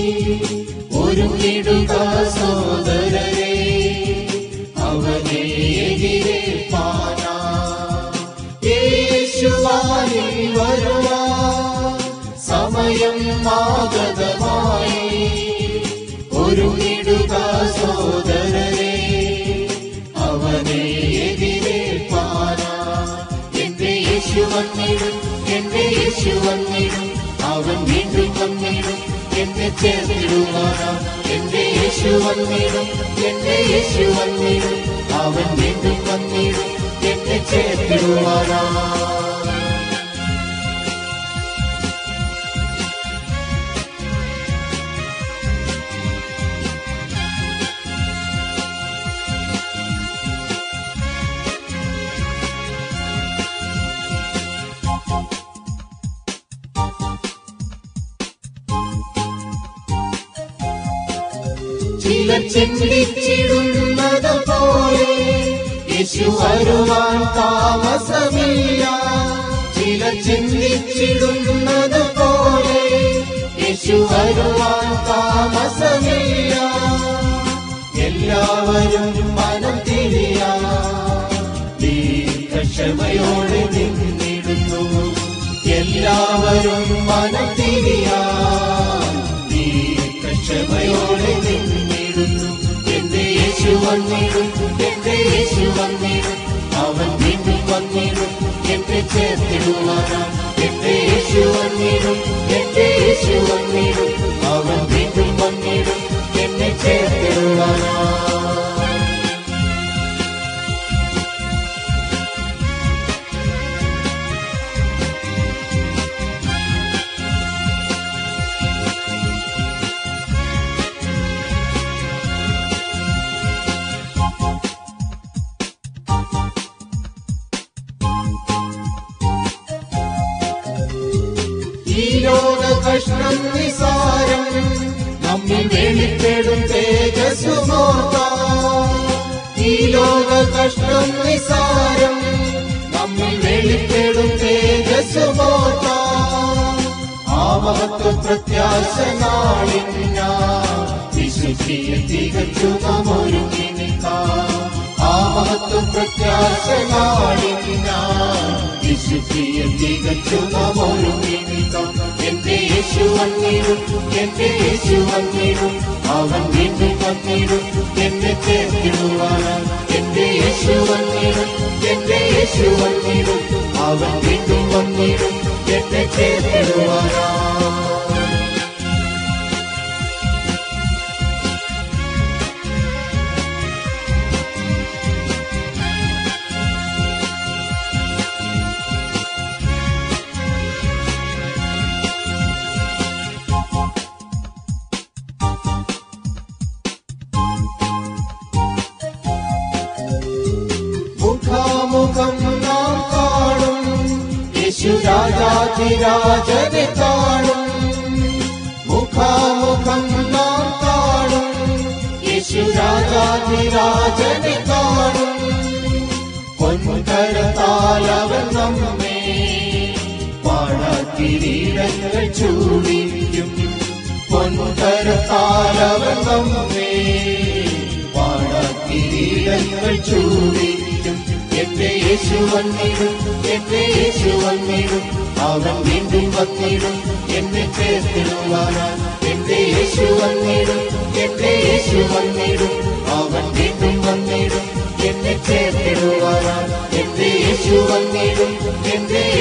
ഒരുങ്ങിടുക സോദരരെ അവനെ എതിരേൽപ്പാനാ യേശുവായി വരുവാ സമയം ആഗതമായി ഒരുങ്ങിടുക സോദരരെ അവനെ എതിരേൽപ്പാനാ എന്റെ യേശു വന്നിടും എന്റെ യേശു വന്നിടും അവൻ വീണ്ടും വന്നിടും എന്നെ ചേർത്തിടുവാനാ എന്റെ യേശു വന്നിടും എന്റെ യേശു വന്നിടും അവൻ വീണ്ടും വന്നിടും എന്നെ ചേർത്തിടുവാനാ ചിലർ ചിന്തിച്ചിടുന്നത് പോലെ യേശു വരുവാൻ താമസമില്ല ചിലർ ചിന്തിച്ചിടുന്നത് പോലെ യേശു വരുവാൻ താമസമില്ല എല്ലാവരും മനം തിരിയാ ദീർഘക്ഷമയോടെ നിന്നിടുന്നു എല്ലാവരും മനം തിരിയാ ദീർഘക്ഷമയോടെ നിന്നിടുന്നു എന്റെ യേശു വന്നിടും എന്റെ യേശു വന്നിടും അവൻ വീണ്ടും വന്നിടും എന്നെ ചേർത്തിടുവാനാ എന്റെ യേശു വന്നിടും എന്റെ യേശു വന്നിടും അവൻ വീണ്ടും വന്നിടും എന്നെ ചേർത്തിടുവാനാ ഈ ലോക കഷ്ണം നിസാരം നമ്മിൽ വെളിപ്പെടും തേജസ്സുമോർത്ത ഈ ലോക കഷ്ണം നിസാരം നമ്മിൽ വെളിപ്പെടും തേജസ്സുമോർത്ത ആ മഹത്വ പ്രത്യാശ നാളിഞ്ഞ വിശുദ്ധിയെ തികച്ചു നമ്മൊരുങ്ങി നിൽക്കാം ആ മഹത്വ പ്രത്യാശ നാളിഞ്ഞ വിശുദ്ധിയെ തികച്ചു നമ്മൊരുങ്ങി നിൽക്കാം എന്റെ യേശു വന്നിടും എന്റെ യേശു വന്നിടും അവൻ വീണ്ടും വന്നിടും എന്നെ ചേർത്തിടുവാനാ എന്റെ യേശു വന്നിടും എന്റെ യേശു വന്നിടും അവൻ വീണ്ടും വന്നിടും എന്നെ ചേർത്തിടുവാനാ മുഖാമുഖം നാം കാണും യേശു രാജാധിരാജനെ കാണും മുഖാമുഖം നാം കാണും യേശു രാജാധിരാജനെ കാണും പൊൻകരത്താൽ അവൻ നമ്മെ പാഴക്കിരീടങ്ങൾ ചൂടിക്കും പൊൻകരത്താൽ അവൻ നമ്മെ പാഴക്കിരീടങ്ങൾ ചൂടിക്കും എന്റെ യേശു വന്നിടും എന്റെ യേശു വന്നിടും അവൻ വീണ്ടും വന്നിടും എന്നെ ചേർത്തിടുവാനാ എന്റെ യേശു വന്നിടും എന്റെ യേശു വന്നിടും അവൻ വീണ്ടും വന്നിടും എന്നെ ചേർത്തിടുവാനാ എന്റെ യേശു വന്നിടും എന്റെ